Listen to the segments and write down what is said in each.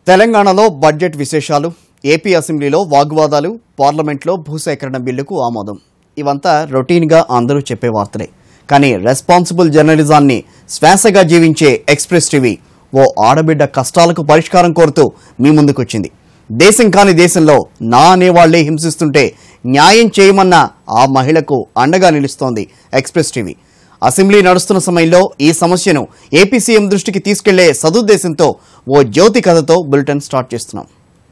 తెలంగాణలో బడ్జెట్ విశేషాలు ఏపీ అసెంబ్లీలో వాగ్వాదాలు పార్లమెంట్లో భూసేకరణ బిల్లుకు ఆమోదం ఇవంతా రొటీన్గా అందరూ చెప్పే వార్తలే కానీ రెస్పాన్సిబుల్ జర్నలిజాన్ని శ్వాసగా జీవించే ఎక్స్ప్రెస్ టీవీ ఓ ఆడబిడ్డ కష్టాలకు పరిష్కారం కోరుతూ మీ ముందుకొచ్చింది దేశం కాని దేశంలో నా అనేవాళ్లే హింసిస్తుంటే న్యాయం చేయమన్న ఆ మహిళకు అండగా నిలుస్తోంది ఎక్స్ప్రెస్ టీవీ అసెంబ్లీ నడుస్తున్న సమయంలో ఈ సమస్యను ఏపీ సీఎం దృష్టికి తీసుకెళ్లే సదుద్దేశంతో ఓ జ్యోతి కథతో బులెటిన్ స్టార్ట్ చేస్తున్నాం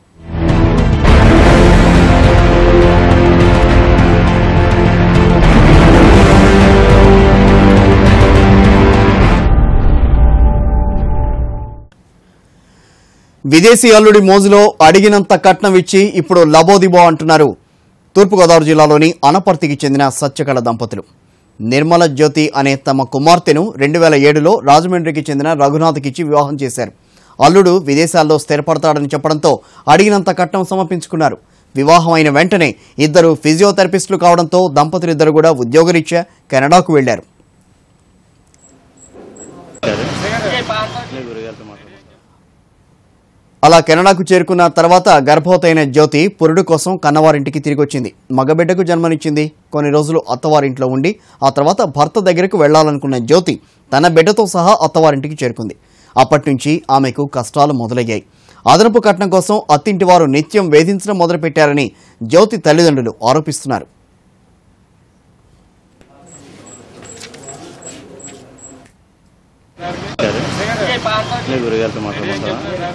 విదేశీ అల్లుడి మోజులో అడిగినంత కట్నం ఇచ్చి ఇప్పుడు లబోదిబో అంటున్నారు తూర్పుగోదావరి జిల్లాలోని అనపర్తికి చెందిన సత్యకళ దంపతులు నిర్మల జ్యోతి అనే తమ కుమార్తెను రెండు వేల ఏడులో రాజమండ్రికి చెందిన రఘునాథ్కిచ్చి వివాహం చేశారు అల్లుడు విదేశాల్లో స్థిరపడతాడని చెప్పడంతో అడిగినంత కట్నం సమర్పించుకున్నారు వివాహం అయిన వెంటనే ఇద్దరు ఫిజియోథెరపిస్టులు కావడంతో దంపతులిద్దరు కూడా ఉద్యోగరీత్యా కెనడాకు వెళ్లారు మీ గురుగారితో మాట్లాడుతున్నాను అలా కెనడాకు చేరుకున్న తర్వాత గర్భవతైన జ్యోతి పురుడు కోసం కన్నవారింటికి తిరిగి వచ్చింది మగబిడ్డకు జన్మనిచ్చింది కొన్ని రోజులు అత్తవారింట్లో ఉండి ఆ తర్వాత భర్త దగ్గరకు వెళ్లాలనుకున్న జ్యోతి తన బిడ్డతో సహా అత్తవారింటికి చేరుకుంది అప్పటి నుంచి ఆమెకు కష్టాలు మొదలయ్యాయి అదనపు కట్నం కోసం అత్తింటి వారు నిత్యం వేధించడం మొదలుపెట్టారని జ్యోతి తల్లిదండ్రులు ఆరోపిస్తున్నారు మీ గురుగారితో మాట్లాడుతున్నాను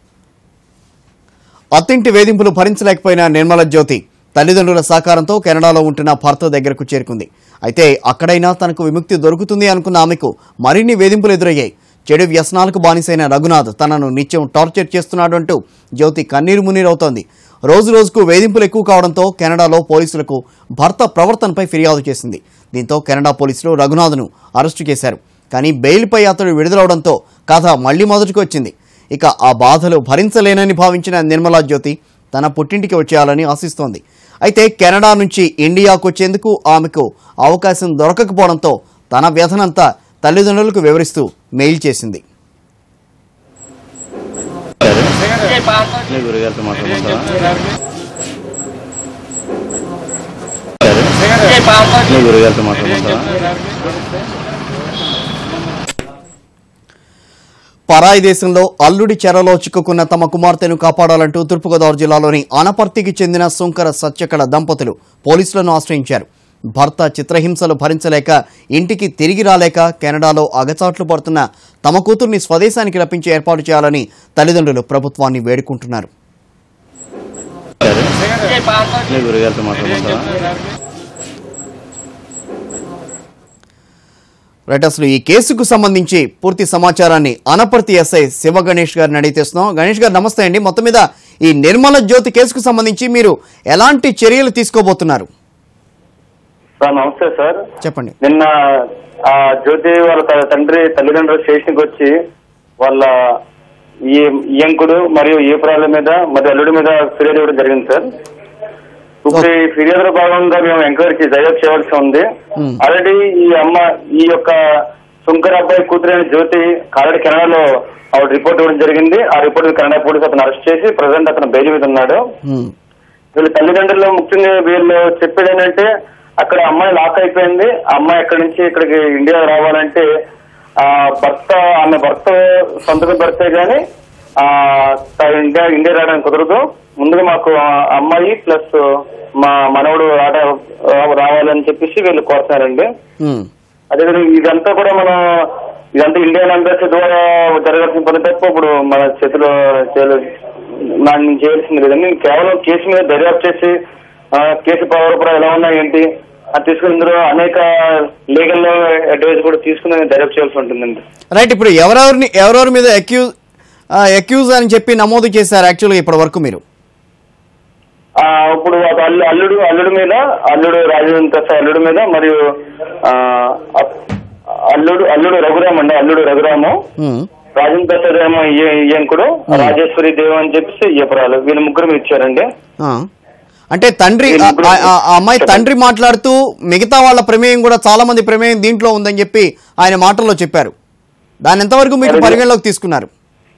అత్తింటి వేధింపులు భరించలేకపోయిన నిర్మల జ్యోతి తల్లిదండ్రుల సహకారంతో కెనడాలో ఉంటున్న భర్త దగ్గరకు చేరుకుంది అయితే అక్కడైనా తనకు విముక్తి దొరుకుతుంది అనుకున్న ఆమెకు మరిన్ని వేధింపులు ఎదురయ్యాయి చెడు వ్యసనాలకు బానిసైన రఘునాథ్ తనను నిత్యం టార్చర్ చేస్తున్నాడు అంటూ జ్యోతి కన్నీరు మున్నీరవుతోంది రోజు రోజుకు వేధింపులు ఎక్కువ కావడంతో కెనడాలో పోలీసులకు భర్త ప్రవర్తనపై ఫిర్యాదు చేసింది దీంతో కెనడా పోలీసులు రఘునాథ్ను అరెస్టు చేశారు కానీ బెయిల్పై అతడు విడుదలవడంతో కథ మళ్లీ మొదటికి వచ్చింది ఇక ఆ బాధలు భరించలేనని భావించిన నిర్మలా జ్యోతి తన పుట్టింటికి వచ్చేయాలని ఆశిస్తోంది అయితే కెనడా నుంచి ఇండియాకు వచ్చేందుకు ఆమెకు అవకాశం దొరకకపోవడంతో తన వ్యధనంతా తల్లిదండ్రులకు వివరిస్తూ మెయిల్ చేసింది మీ గురుగారితో మాట్లాడుతున్నాను మీ గురుగారితో మాట్లాడుతున్నాను పరాయి దేశంలో అల్లుడి చెరలో చిక్కుకున్న తమ కుమార్తెను కాపాడాలంటూ తూర్పుగోదావరి జిల్లాలోని అనపర్తికి చెందిన సుంకర సత్యకళ దంపతులు పోలీసులను ఆశ్రయించారు భర్త చిత్రహింసలు భరించలేక ఇంటికి తిరిగి రాలేక కెనడాలో అగచాట్లు పడుతున్న తమ కూతుర్ని స్వదేశానికి రప్పించి ఏర్పాటు చేయాలని తల్లిదండ్రులు ప్రభుత్వాన్ని వేడుకుంటున్నారు మీ గురుగారితో మాట్లాడుతున్నాను రైట్ అసలు ఈ కేసుకు సంబంధించి పూర్తి సమాచారాన్ని అనపర్తి ఎస్ఐ శివ గణేష్ గారిని అడిగి తెస్తున్నాం గణేష్ గారు నమస్తే అండి మొత్తం మీద ఈ నిర్మల జ్యోతి కేసుకు సంబంధించి మీరు ఎలాంటి చర్యలు తీసుకోబోతున్నారు సార్ నమస్తే సార్ చెప్పండి నిన్న ఆ జ్యోతి వాళ్ళ త- తండ్రి తల్లిదండ్రులు స్టేషన్కి వచ్చి వాళ్ళ ఈ ఇయంకుడు మరియు ఈ ప్రాణుల మీద మరియు అల్లుడి మీద ఫిర్యాదు ఇవ్వడం జరిగింది సార్ ఇప్పుడు ఈ ఫిర్యాదులో భాగంగా మేము ఎంక్వైరీ చేసి దర్యాప్తు చేయవలసి ఉంది Hmm. ఆల్రెడీ ఈ అమ్మ ఈ యొక్క శంకర్ అబ్బాయి కూతురైన జ్యోతి ఆల్రెడీ కెనడాలో ఆవిడ రిపోర్ట్ ఇవ్వడం జరిగింది ఆ రిపోర్ట్ మీద కెనడా పోలీసు అతను అరెస్ట్ చేసి ప్రజెంట్ అతను బెయిల్ మీద ఉన్నాడు హ్మ్. వీళ్ళ తల్లిదండ్రులు ముఖ్యంగా వీళ్ళు చెప్పేది ఏంటంటే అక్కడ అమ్మాయి లాక్ అయిపోయింది ఆ అమ్మాయి అక్కడి నుంచి ఇక్కడికి ఇండియా రావాలంటే ఆ భర్త ఆమె భర్త సొంతగా భర్తే గాని ఆ త- ఇండియా ఇండియా రావడానికి కుదరదు ముందుగా మాకు ఆ అమ్మాయి ప్లస్ మా మనవడు రాట రావాలని చెప్పేసి వీళ్ళు కోరుతున్నారండి హ్మ్. అదేవిధంగా ఇదంతా కూడా మనం ఇదంతా ఇండియన్ ఎంబసీ ద్వారా జరగాల్సిన పని తప్ప ఇప్పుడు మన చేతిలో చేయలేదు నాకు నేను చేయాల్సింది లేదండి నేను కేవలం కేసు మీద దర్యాప్తు చేసి ఆ, కేసు పవర్ కూడా ఎలా ఉన్నాయి ఏంటి అది తీసుకుని ఇందులో అనేక లీగల్ అడ్వైస్ కూడా తీసుకుని నేను దర్యాప్తు చేయాల్సి ఉంటుందండి రైట్ ఇప్పుడు ఎవరెవరిని ఎవరెవరి మీద అక్యూజ్ అక్యూజ్ అని చెప్పి నమోదు చేశారు యాక్చువల్గా ఇప్పటి వరకు మీరు ఆ, ఇప్పుడు ఒక అల్లు అల్లుడు అల్లుడు మీద అల్లుడు రాజేంద్ర ప్రసాద్ అల్లుడు మీద మరియు ఆ, అప్- అల్లుడు అల్లుడు రఘురామ్ అండి అల్లుడు రఘురాము హ్మ్. రాజేంద్ర ప్రసాద్ ఏమో ఈయంకుడు రాజేశ్వరి దేవ్ అని చెప్పేసి ఇయ్యపురాలు వీళ్ళు ముగ్గురు మీరు ఇచ్చారండి ఆ. అంటే తండ్రి ఆ ఆ- ఆ అమ్మాయి తండ్రి మాట్లాడుతూ మిగతా వాళ్ళ ప్రమేయం కూడా చాలా మంది ప్రమేయం దీంట్లో ఉందని చెప్పి ఆయన మాటల్లో చెప్పారు దాని ఎంతవరకు మీకు పరిగణలోకి తీసుకున్నారు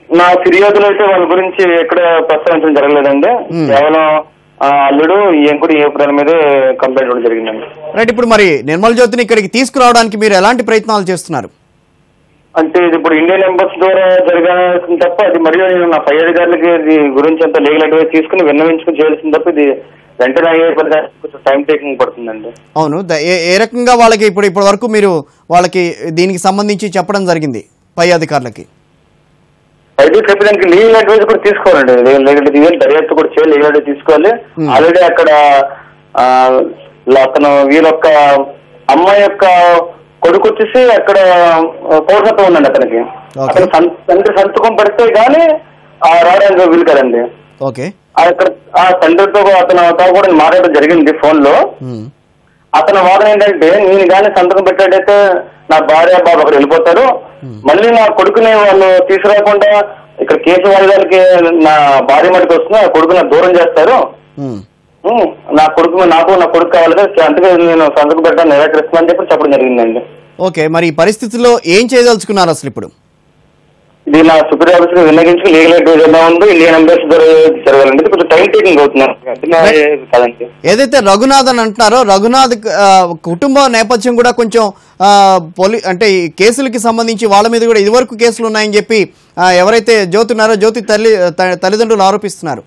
నా ఫిర్యాదులు అయితే వాళ్ళ గురించి ఎక్కడ ప్రస్తావించడం జరగలేదండి Hmm. కేవలం ఆ, అల్లుడు ఈయన కూడా ఈ ఏప్రిల్ మీదే కంప్లైంట్ ఇవ్వడం జరిగిందండి రైట్ ఇప్పుడు మరి నిర్మల్ జ్యోతిని ఇక్కడికి తీసుకురావడానికి మీరు ఎలాంటి ప్రయత్నాలు చేస్తున్నారు అంటే ఇది ఇప్పుడు ఇండియన్ ఎంబసీ ద్వారా జరగాల్సింది తప్ప అది మరియు నేను నా పై అధికారులకి ఇది గురించి అంత లీగల్ అడ్వైస్ తీసుకుని విన్నవించుకుని చేయాల్సింది తప్ప ఇది వెంటనే అయ్యే పని కొంచెం టైం టేకింగ్ పడుతుందండి అవును ద- ఏ ఏ రకంగా వాళ్ళకి ఇప్పుడు ఇప్పటి వరకు మీరు వాళ్ళకి దీనికి సంబంధించి చెప్పడం జరిగింది పై అధికారులకి అయితే చెప్పడానికి లీగల్ అడ్వైస్ కూడా తీసుకోవాలండి లీగల్ లీగల్ దర్యాప్తు కూడా చేయాలి లీగల్ అడ్వైస్ తీసుకోవాలి Hmm. ఆల్రెడీ అక్కడ ఆ, అతను వీళ్ళ యొక్క అమ్మాయి యొక్క కొడుకు వచ్చేసి అక్కడ ఆ, పౌరసత్వం ఉందండి అతనికి Okay. అతను సం- తండ్రి సంతకం పెడితే గానీ ఆ రావడానికి వీలు కదండి ఓకే ఆ అక్కడ ఆ తండ్రితో అతను తో కూడా నేను మాట్లాడడం జరిగింది ఫోన్ లో ఉమ్. అతని వాదన ఏంటంటే నేను కానీ సంతకం పెట్టాడైతే నా భార్య బాబు అక్కడ వెళ్ళిపోతారు మళ్ళీ నా కొడుకుని వాళ్ళు తీసుకురాకుండా ఇక్కడ కేసు వాయిదాలకి నా భార్య మటుకు వస్తుంది నా కొడుకు నాకు దూరం చేస్తారు ఉమ్. ఉమ్, నా కొడుకు నాకు నా కొడుకు కావాలి కదా, అందుకే నేను సంతకం పెట్టడం నిరాకరిస్తున్నాను చెప్పి చెప్పడం జరిగిందండి ఓకే మరి ఈ పరిస్థితుల్లో ఏం చేయదలుచుకున్నారు అసలు ఇప్పుడు ఇది నా సుప్రీం ఆఫీస్ విన్నగించి లీగల్ అడ్వైజ్ ఎలా ఉందో ఇండియన్ ఎంబసీ ద్వారా జరగాలండి ఇది కొంచెం టైం టేకింగ్ అవుతుంది వెంటనే కదండి ఏదైతే రఘునాథ్ అని అంటున్నారో రఘునాథ్ ఆ, కుటుంబ నేపథ్యం కూడా కొంచెం ఆ, పోలీ అంటే ఈ కేసులకి సంబంధించి వాళ్ళ మీద కూడా ఇదివరకు కేసులు ఉన్నాయని చెప్పి ఆ, ఎవరైతే జ్యోతి ఉన్నారో జ్యోతి తల్లి త- తల్లిదండ్రులు ఆరోపిస్తున్నారు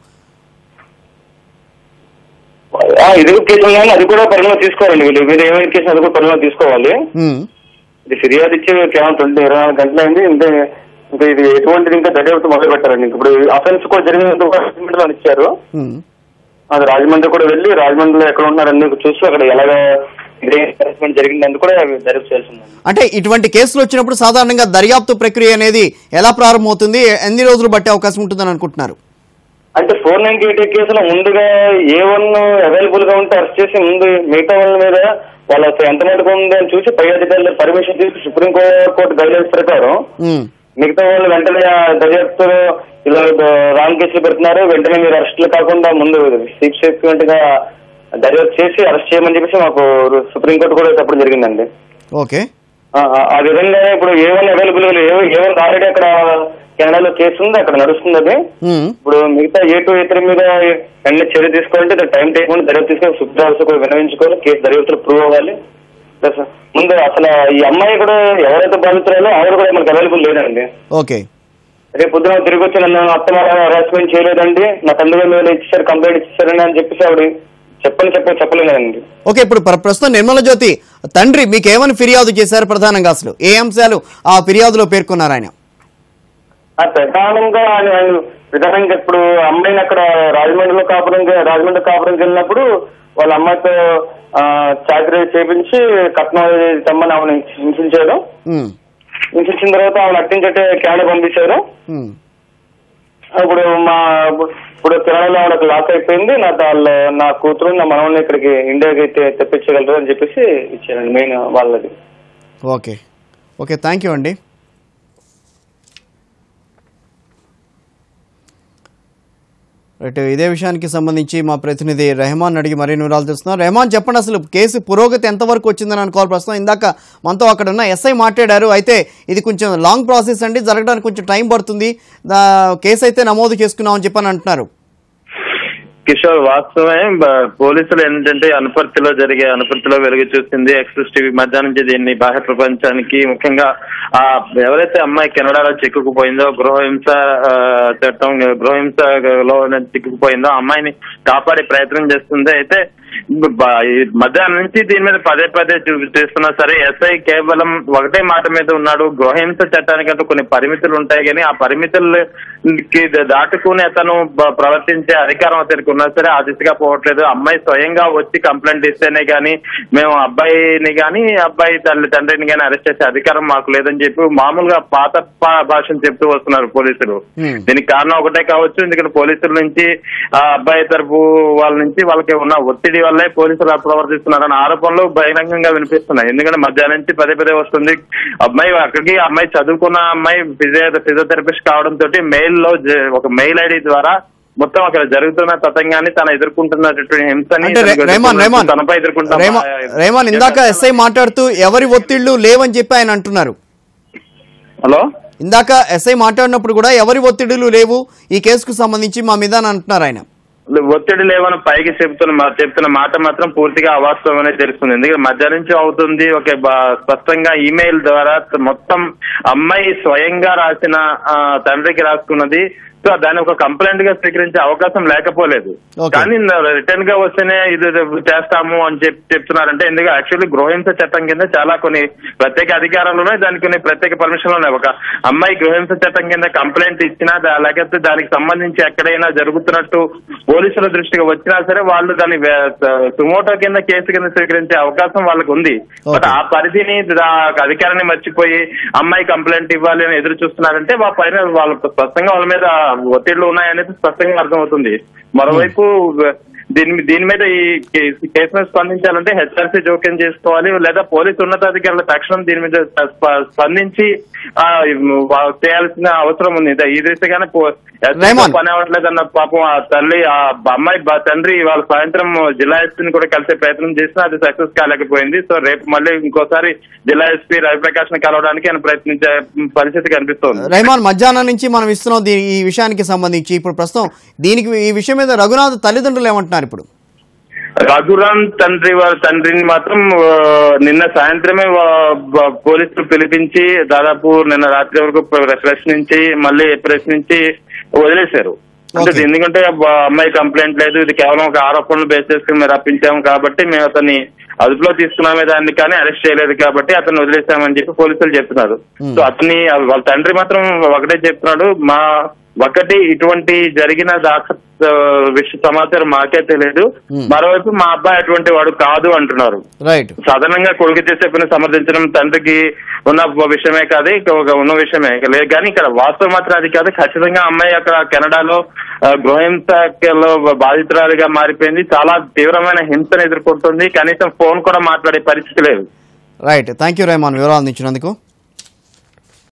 ఆ, ఇది కూడా కేసు ఉన్నాయని అది కూడా పరిగణలో తీసుకోవాలండి వీళ్ళు మీరు ఏమైనా కేసు అది కూడా పరిగణలో తీసుకోవాలి ఉమ్. ఇది ఫిర్యాదు ఇచ్చి కేవలం ట్వంటీ ఇరవై నాలుగు గంటలు అయింది ఇంకా ఇంకా ఇది ఎటువంటిది ఇంకా దర్యాప్తు మొదలు పెట్టారండి ఇంక ఇప్పుడు అఫెన్స్ కూడా జరిగినందుకు కూడా రాజమండ్రిలో ఇచ్చారు ఉమ్. అది రాజమండ్రి కూడా వెళ్ళి రాజమండ్రిలో ఎక్కడ ఉన్నారని చూసి అక్కడ ఎలాగ ఇదే హెరాస్మెంట్ జరిగిందని కూడా దర్యాప్తు చేసింది అంటే ఇటువంటి కేసులు వచ్చినప్పుడు సాధారణంగా దర్యాప్తు ప్రక్రియ అనేది ఎలా ప్రారంభమవుతుంది ఎన్ని రోజులు బట్టే అవకాశం ఉంటుందని అనుకుంటున్నారు అంటే ఫోర్ నైన్టీ ఎయిట్ కేసులో ముందుగా ఏ వన్ అవైలబుల్ గా ఉంటే అరెస్ట్ చేసి ముందు మిగతా వాళ్ళ మీద వాళ్ళ ఎంత మటుకు ఉంది అని చూసి పై అధికారులు పర్మిషన్ తీసుకు సుప్రీం కోర్టు గైడ్లైన్స్ ప్రకారం ఉమ్. మిగతా వాళ్ళు వెంటనే ఆ దర్యాప్తు ఇలా రాంగ్ కేసులు పెడుతున్నారు వెంటనే మీరు అరెస్టులు కాకుండా ముందు సీప్ సెక్యూరిటీ గా దర్యాప్తు చేసి అరెస్ట్ చేయమని చెప్పేసి మాకు సుప్రీంకోర్టు కూడా చెప్పడం జరిగిందండి ఓకే ఆ, ఆ- ఆ విధంగా ఇప్పుడు A one available A one already అక్కడ కెనడాలో కేసు ఉంది అక్కడ నడుస్తుంది అది ఉమ్. ఇప్పుడు మిగతా ఏ టూ ఏ త్రీ మీద వెంటనే చర్య తీసుకోవాలంటే దానికి టైం టేకుండా దర్యాప్తు తీసుకొని సుప్రీం ఆఫీస్ కూడా వినవించుకోవాలి కేసు దర్యాప్తులు ప్రూవ్ అవ్వాలి ప్లస్ ముందు అసలు ఈ అమ్మాయి కూడా ఎవరైతే బాధితురాలో ఆవిడ కూడా మనకు అవైలబుల్ లేదండి ఓకే రేపు పొద్దున తిరిగి వచ్చి నన్ను అత్తమ్మ హరాస్మెంట్ చేయలేదండి నా తండ్రి మీద ఇచ్చారు కంప్లైంట్ ఇచ్చారని అని చెప్పేసి ఆవిడ చెప్పని చెప్ప చెప్పలేదండి ఓకే ఇప్పుడు ప్ర- ప్రస్తుతం నిర్మల జ్యోతి తండ్రి మీకు ఏమని ఫిర్యాదు చేశారు ప్రధానంగా అసలు ఏ అంశాలు ఆ ఫిర్యాదులో పేర్కొన్నారు ఆయన ఆ ప్రధానంగా ఆయన ఆయన ప్రధానంగా ఇప్పుడు అమ్మాయిని అక్కడ రాజమండ్రిలో కాపురం రాజమండ్రి కాపురంకి వెళ్ళినప్పుడు వాళ్ళ అమ్మాయితో ఆ, చాకరీ చేపించి కట్నం అది తెమ్మని ఆమెను హింసించారు ఉమ్. హింసించిన తర్వాత ఆమెను అట్టించటే కెనడా పంపించారు ఉమ్. ఇప్పుడు మా ఇప్పుడు కెనడాలో ఆవిడకి లాక్ అయిపోయింది నా వాళ్ళ నా కూతురు నా మనవల్ని ఇక్కడికి ఇండియాకి అయితే తెప్పించగలరు అని చెప్పేసి ఇచ్చారండి మెయిన్ వాళ్ళది ఓకే ఓకే థ్యాంక్ యూ అండి రైట్ ఇదే విషయానికి సంబంధించి మా ప్రతినిధి రెహమాన్ అడిగి మరిన్ని వివరాలు తెలుస్తున్నారు రెహమాన్ చెప్పండి అసలు కేసు పురోగతి ఎంతవరకు వచ్చిందని అనుకోవాలి ప్రస్తుతం ఇందాక మనతో అక్కడ ఉన్న ఎస్ఐ మాట్లాడారు అయితే ఇది కొంచెం లాంగ్ ప్రాసెస్ అండి జరగడానికి కొంచెం టైం పడుతుంది దా- కేసు అయితే నమోదు చేసుకున్నామని చెప్పని అంటున్నారు కిషోర్ వాస్తవమే బ- పోలీసులు ఏంటంటే అనుపర్తిలో జరిగే అనుపర్తిలో వెలుగు చూసింది ఎక్సెస్ టీవీ మధ్య నుంచి దీన్ని బాహ్య ప్రపంచానికి ముఖ్యంగా ఆ ఎవరైతే అమ్మాయి కెనడాలో చిక్కుకుపోయిందో గృహహింస ఆ, చట్టం గృహహింసలో చిక్కుకుపోయిందో ఆ అమ్మాయిని కాపాడే ప్రయత్నం చేస్తుంది అయితే బ- ఈ మధ్యాహ్నం నుంచి దీని మీద పదే పదే చూ- చేస్తున్నా సరే ఎస్ఐ కేవలం ఒకటే మాట మీద ఉన్నాడు గృహహింస చట్టానికంటూ కొన్ని పరిమితులు ఉంటాయి కానీ ఆ పరిమితులకి దాటుకుని అతను బ- ప్రవర్తించే అధికారం అతనికి ఉన్నా సరే ఆ దిశగా పోవట్లేదు అమ్మాయి స్వయంగా వచ్చి కంప్లైంట్ ఇస్తేనే గానీ మేము అబ్బాయిని గానీ అబ్బాయి తల్లి తండ్రిని గానీ అరెస్ట్ చేసే అధికారం మాకు లేదని చెప్పి మామూలుగా పాత పా- భాషను చెప్తూ వస్తున్నారు పోలీసులు Hmm. దీనికి కారణం ఒకటే కావచ్చు ఎందుకంటే పోలీసుల నుంచి ఆ అబ్బాయి తరపు వాళ్ళ నుంచి వాళ్ళకి ఉన్న ఒత్తిడి వల్లే పోలీసులు అలా ప్రవర్తిస్తున్నారన్న ఆరోపణలు బహిరంగంగా వినిపిస్తున్నాయి ఎందుకంటే మధ్యాహ్నం నుంచి పదే పదే వస్తుంది అమ్మాయి అక్కడికి అమ్మాయి చదువుకున్న అమ్మాయి ఫిజియో ఫిజియోథెరపిస్ట్ కావడం తోటి మెయిల్ లో జ- ఒక మెయిల్ ఐడి ద్వారా మొత్తం అక్కడ జరుగుతున్న తతంగాన్ని తను ఎదుర్కొంటున్నటువంటి హింసని అంటే రే- తనకు రేమాన్ రేమాన్ తనపై ఎదుర్కొంటున్న రేమా- రేమాన్ ఇందాక ఎస్ఐ మాట్లాడుతూ ఎవరి ఒత్తిళ్లు లేవని చెప్పి ఆయన అంటున్నారు హలో ఇందాక ఎస్ఐ మాట్లాడినప్పుడు కూడా ఎవరి ఒత్తిడులు లేవు ఈ కేసుకు సంబంధించి మా మీద అని అంటున్నారు ఆయన ఒత్తిడి లేవని పైకి చెప్తున్న మా- చెప్తున్న మాట మాత్రం పూర్తిగా అవాస్తవం అనేది తెలుస్తుంది ఎందుకంటే మధ్య నుంచి అవుతుంది ఒక బ- స్పష్టంగా ఈమెయిల్ ద్వారా మొత్తం అమ్మాయి స్వయంగా రాసిన ఆ, తండ్రికి రాసుకున్నది సో దాన్ని ఒక కంప్లైంట్ గా స్వీకరించే అవకాశం లేకపోలేదు Okay. కానీ రిటర్న్ గా వస్తేనే ఇది చేస్తాము అని చెప్పి చెప్తున్నారంటే ఎందుకంటే యాక్చువల్లీ గృహహింస చట్టం కింద చాలా కొన్ని ప్రత్యేక అధికారాలు ఉన్నాయి దానికి కొన్ని ప్రత్యేక పర్మిషన్లు ఉన్నాయి ఒక అమ్మాయి గృహహింస చట్టం కింద కంప్లైంట్ ఇచ్చినా దా- లేకపోతే దానికి సంబంధించి ఎక్కడైనా జరుగుతున్నట్టు పోలీసుల దృష్టికి వచ్చినా సరే వాళ్ళు దాన్ని సుమోటో కింద కేసు కింద స్వీకరించే అవకాశం వాళ్ళకి ఉంది బట్ Okay. ఆ పరిధిని దా- అధికారాన్ని మర్చిపోయి అమ్మాయి కంప్లైంట్ ఇవ్వాలి అని ఎదురు చూస్తున్నారంటే వాళ్ళ పైన వాళ్ళు స్పష్టంగా వాళ్ళ మీద ఒత్తిళ్లు ఉన్నాయనేది స్పష్టంగా అర్థమవుతుంది మరోవైపు దీని మీ- దీని మీద ఈ కే- కేసు మీద స్పందించాలంటే హెచ్ఆర్సీ జోక్యం చేసుకోవాలి లేదా పోలీసు ఉన్నతాధికారులు తక్షణం దీని మీద స్ప- స్పందించి ఆ, వా- చేయాల్సిన అవసరం ఉంది ఇద- ఈ దిశగానే పో- రేమండ్. పని అవ్వట్లేదన్న పాపం ఆ తల్లి ఆ అమ్మాయి బ- తండ్రి వాళ్ళ సాయంత్రం జిల్లా ఎస్పీని కూడా కలిసే ప్రయత్నం చేసినా అది సక్సెస్ కాలేకపోయింది సో రేపు మళ్ళీ ఇంకోసారి జిల్లా ఎస్పీ రవిప్రకాష్ ని కలవడానికి ఆయన ప్రయత్నించే పరిస్థితి కనిపిస్తోంది రెహమాన్ మధ్యాహ్నం నుంచి మనం ఇస్తున్నాం దీ- ఈ విషయానికి సంబంధించి ఇప్పుడు ప్రస్తుతం దీనికి ఈ విషయం మీద రఘునాథ్ తల్లిదండ్రులు ఏమంటున్నారు ఇప్పుడు రఘురామ్ తండ్రి వారి తండ్రిని మాత్రం ఆ, నిన్న సాయంత్రమే వా- వా- పోలీసులు పిలిపించి దాదాపు నిన్న రాత్రి వరకు ప్ర- ప్రశ్నించి మళ్ళీ ప్రశ్నించి వదిలేశారు అంటే Okay. ఎందుకంటే బ- అమ్మాయి కంప్లైంట్ లేదు ఇది కేవలం ఒక ఆరోపణలు బేస్ చేసుకుని మేము రప్పించాము కాబట్టి మేము అతన్ని అదుపులో తీసుకున్నామే దాన్ని కానీ అరెస్ట్ చేయలేదు కాబట్టి అతన్ని వదిలేసామని చెప్పి పోలీసులు చెప్తున్నారు Hmm. సో అతని వాళ్ళ తండ్రి మాత్రం ఒకటే చెప్తున్నాడు మా ఒకటి ఇటువంటి జరిగిన దాఖ ఆ, విషయ సమాచారం మాకే తెలియదు Hmm. మరోవైపు మా అబ్బాయి అటువంటి వాడు కాదు అంటున్నారు రైట్ సాధారణంగా కొడుకు చేసే పని సమర్థించడం తండ్రికి ఉన్న విషయమే కాదు ఇక ఒక ఉన్న విషయమే ఇక లేదు కానీ ఇక్కడ వాస్తవం మాత్రం అది కాదు ఖచ్చితంగా అమ్మాయి అక్కడ కెనడాలో ఆ, గృహహింసలో బాధితురాలిగా మారిపోయింది చాలా తీవ్రమైన హింసను ఎదుర్కొంటుంది కనీసం ఫోన్ కూడా మాట్లాడే పరిస్థితి లేదు రైట్ థ్యాంక్ యూ రెహమాన్ వివరాలు అందించినందుకు